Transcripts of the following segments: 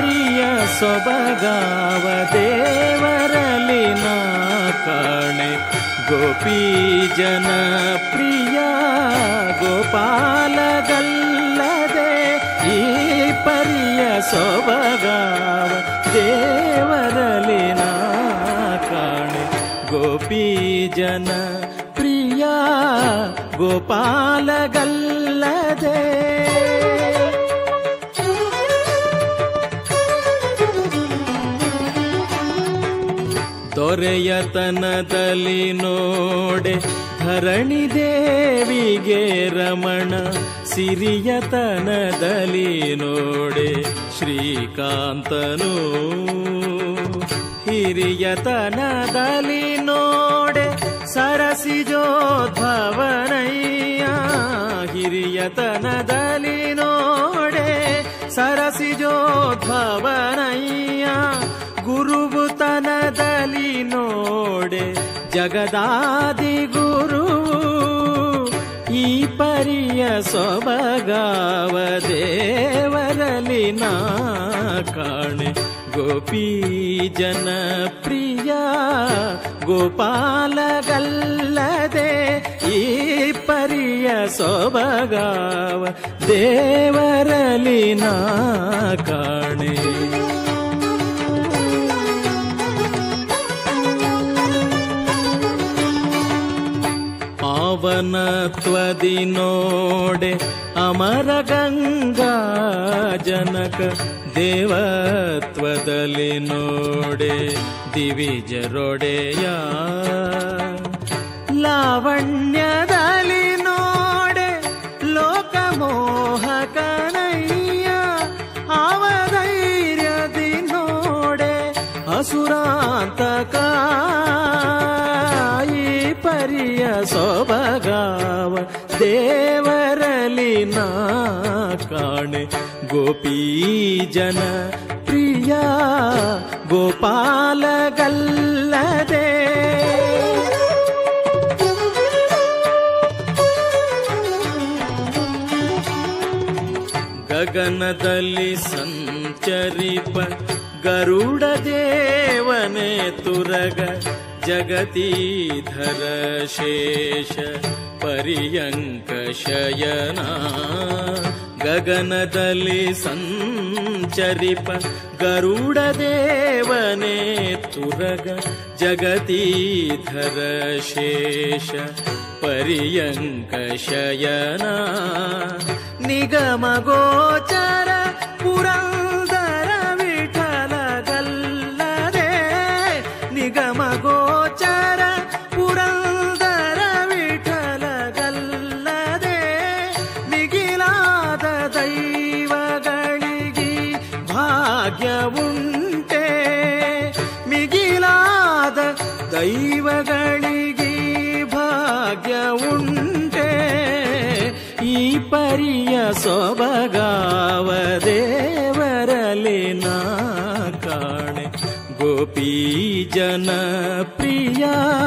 ಪರಿಯ ಸೊಬಗಾವ ದೇವರಲಿ ನಾ ಕಾಣೆ ಗೋಪಿ ಜನ ಪ್ರಿಯ ಗೋಪಾಲಗಲ್ಲದೆ ಈ ಪರಿಯ ಸೊಬಗಾವ ದೇವರಲಿ ನಾ ಕಾಣೆ ಗೋಪಿ ಜನ ಪ್ರಿಯ ಗೋಪಾಲಗಲ್ಲದೆ ದೊರೆಯತನದಲ್ಲಿ ನೋಡೆ ಧರಣಿ ದೇವಿಗೆ ರಮಣ ಸಿರಿಯತನದಲ್ಲಿ ನೋಡೆ ಶ್ರೀಕಾಂತನು ಹಿರಿಯತನದಲ್ಲಿ ನೋಡೆ ಸರಸಿಜೋದ್ಭವನಯ್ಯ ಹಿರಿಯತನದಲ್ಲಿ ನೋಡೆ ಸರಸಿಜೋದ್ಭವನಯ್ಯ ಗುರುಬುತನದಲ್ಲಿ ನೋಡೆ ಜಗದಾದಿ ಗುರು ಈ ಪರಿಯ ಸೊಬಗಾವ ದೇವರಲಿ ನಾ ಕಾಣೆ ಗೋಪಿ ಜನ ಪ್ರಿಯ ಗೋಪಾಲಗಲ್ಲದೆ ಈ ಪರಿಯ ಸೊಬಗಾವ ದೇವರಲಿ ನಾ ಕಾಣೆ ಪಾವನತ್ವದಿ ನೋಡೆ ಅಮರ ಗಂಗಾ ಜನಕ ದೇವತ್ವದಲ್ಲಿ ನೋಡೆ ದಿವಿಜರೊಡೆಯ ಲಾವಣ್ಯದಲ್ಲಿ ನೋಡೆ ಲೋಕಮೋಹಕನಯ್ಯ ಅವಧೈರ್ಯದಿ ನೋಡೆ ಅಸುರಾಂತಕ ಈ ಪರಿಯ ಸೊಬಗಾವ ದೇವರಲಿ ನಾ ಕಾಣೆ ಗೋಪಿ ಜನ ಪ್ರಿಯ ಗೋಪಾಲಗಲ್ಲದೆ ಗಗನದಲ್ಲಿ ಸಂಚರಿಪ ಗರುಡ ದೇವನೇ ತುರಗ ಜಗತೀಧರ ಶೇಷ ಪರ್ಯಂಕ ಶಯನ ಗಗನದಲ್ಲಿ ಸಂಚರಿಪ ಗರುಡ ದೇವನೇ ತುರಗ ಜಗತೀಧರ ಶೇಷ ಪರ್ಯಂಕ ಶಯನ ನಿಗಮ ಗೋಚರ ಪುರಂದರ ವಿಠಲ ಗಲ್ಲದೆ ನಿಗಮ ಗೋಚರ ಪುರಂದರ ವಿಠಲ ಗಲ್ಲದೆ ಮಿಗಿಲಾದ ದೈವಗಳಿಗಿ ಭಾಗ್ಯವುಂಟೆ ಮಿಗಿಲಾದ ದೈವಗಳಿಗಿ ಭಾಗ್ಯವುಂಟೆ ಈ ಪರಿಯ ಸೊಬಗಾವ ದೇವರಲಿ ನಾ ಕಾಣೆ ಗೋಪಿ ಜನ ಪ್ರಿಯ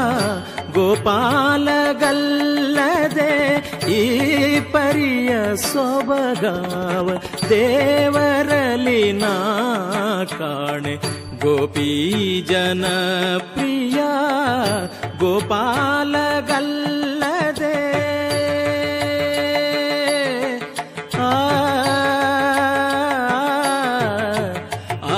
ಗೋಪಾಲಗಲ್ಲದೆ ಈ ಪರಿಯ ಸೊಬಗಾವ ದೇವರಲಿ ನಾ ಕಾಣೆ ಗೋಪಿ ಜನ ಪ್ರಿಯ ಗೋಪಾಲಗಲ್ಲದೆ ಆ ಆ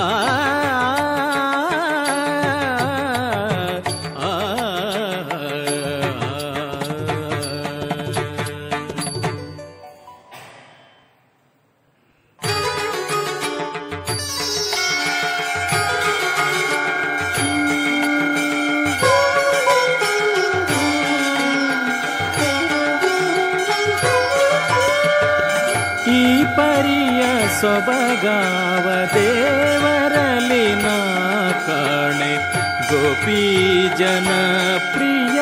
ಈ ಪರಿಯ ಸೊಬಗಾವ ದೇವರಲಿ ನಾ ಕಾಣೆ ಗೋಪಿ ಜನ ಪ್ರಿಯ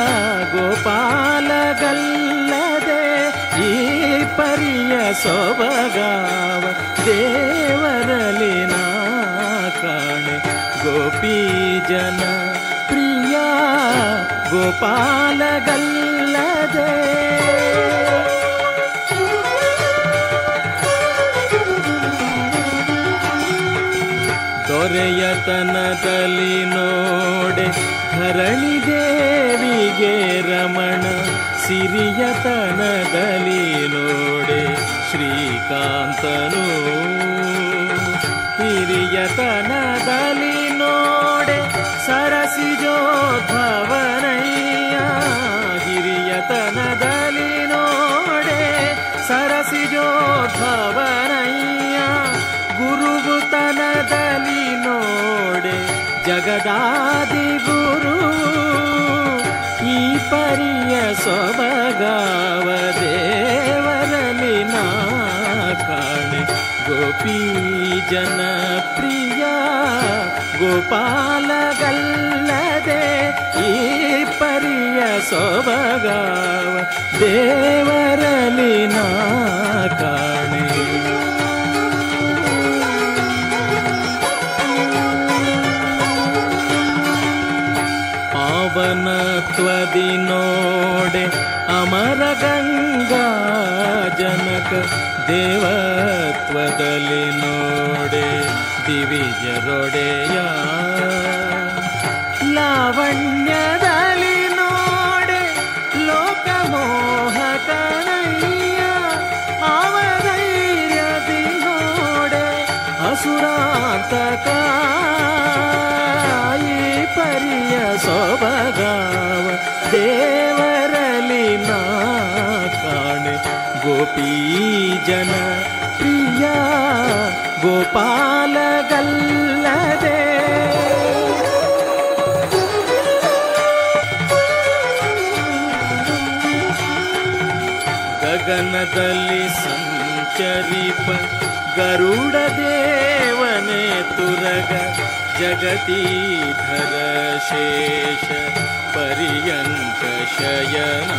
ಗೋಪಾಲಗಲ್ಲದೆ ಈ ಪರಿಯ ಸೊಬಗಾವ ದೇವರಲಿ ನಾ ಕಾಣೆ ಗೋಪಿ ಜನ ಪ್ರಿಯ ಗೋಪಾಲಗಲ್ಲದೆ ದೊರೆಯತನದಲ್ಲಿ ನೋಡೆ ಧರಣಿ ದೇವಿಗೆ ರಮಣ ಸಿರಿಯತನದಲ್ಲಿ ನೋಡೆ ಶ್ರೀಕಾಂತನು ಹಿರಿಯತನದಲ್ಲಿ ನೋಡೆ ಸರಸಿಜೋದ್ಭವನಯ್ಯ ಹಿರಿಯತನದಲ್ಲಿ ನೋಡೆ ಸರಸಿಜೋದ್ಭವನಯ್ಯ ಗುರುಗುತನದಲ್ಲಿ ನೋಡೆ ಜಗದಾದಿ ಗುರು ಈ ಪರಿಯ ಸೊಬಗಾವ ದೇವರಲ್ಲಿ ನಾ ಕಾಣೆ ಗೋಪಿ ಜನ ಪ್ರಿಯ ಗೋಪಾಲಗಲ್ಲದೆ ಈ ಪರಿಯ ಸೊಬಗಾವ ದೇವರಲ್ಲಿ ನಾ ಕಾಣೆ ಪಾವನತ್ವದಿ ನೋಡೆ ಅಮರ ಗಂಗಾ ಜನಕ ದೇವತ್ವದಲ್ಲಿ ನೋಡೆ ದಿವಿಜರೊಡೆಯ ಲಾವಣ್ಯದಲ್ಲಿ ನೋಡೆ ಲೋಕಮೋಹಕನಯ್ಯ ಅವಧೈರ್ಯದಿ ನೋಡೆ ಅಸುರಾಂತಕ ಈ ಪರಿಯ ಸೊಬಗಾವ ದೇವರಲ್ಲಿ ನಾ ಕಾಣೆ ಗೋಪೀ ಜನ ಪ್ರಿಯ ಗೋಪಾಲಗಲ್ಲದೆ ಗಗನದಲ್ಲಿ ಸಂಚರಿಪ ಗರುಡ ದೇವನೇ ತುರಗ ಜಗತೀಧರ ಶೇಷ ಪರ್ಯಂಕ ಶಯನ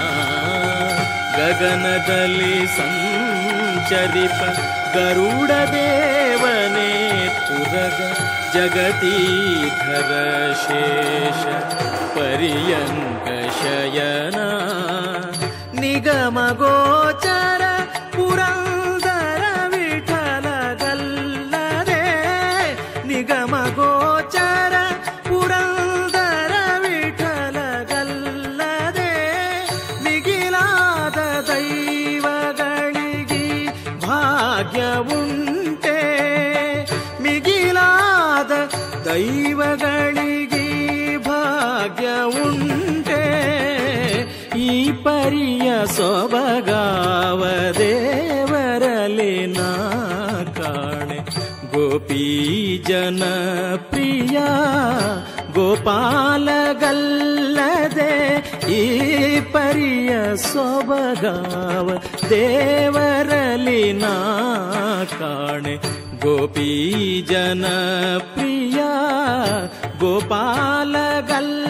ಗಗನದಲ್ಲಿ ಸಂಚರಿಪ ಗರುಡ ದೇವನೇ ತುರಗ ಜಗತೀಧರ ಶೇಷ ಪರ್ಯಂಕ ಶಯನ ನಿಗಮ ಗೋಚರ ಪುರಂದರ ವಿಠಲಗಲ್ಲದೆ ನಿಗಮ ಗೋಚರ ಪುರಂದರ ವಿಠಲಗಲ್ಲದೆ ಮಿಗಿಲಾದ ದೈವಗಳಿಗೆ ಭಾಗ್ಯ ಉಂಟೆ ಮಿಗಿಲಾದ ದೈವಗಳಿಗೆ ಭಾಗ್ಯ ಉಂಟೆ ಈ ಪರಿಯ ಸೊಬಗಾವ ದೇವರಲಿ ನಾ ಕಾಣೆ ಗೋಪೀ ಜನ ಪ್ರಿಯ ಗೋಪಾಲಗಲ್ಲದೆ ಈ ಪರಿಯ ಸೊಬಗಾವ ದೇವರಲಿ ನಾ ಕಾಣೆ ಗೋಪೀ ಜನ ಪ್ರಿಯ ಗೋಪಾಲಗಲ್ಲ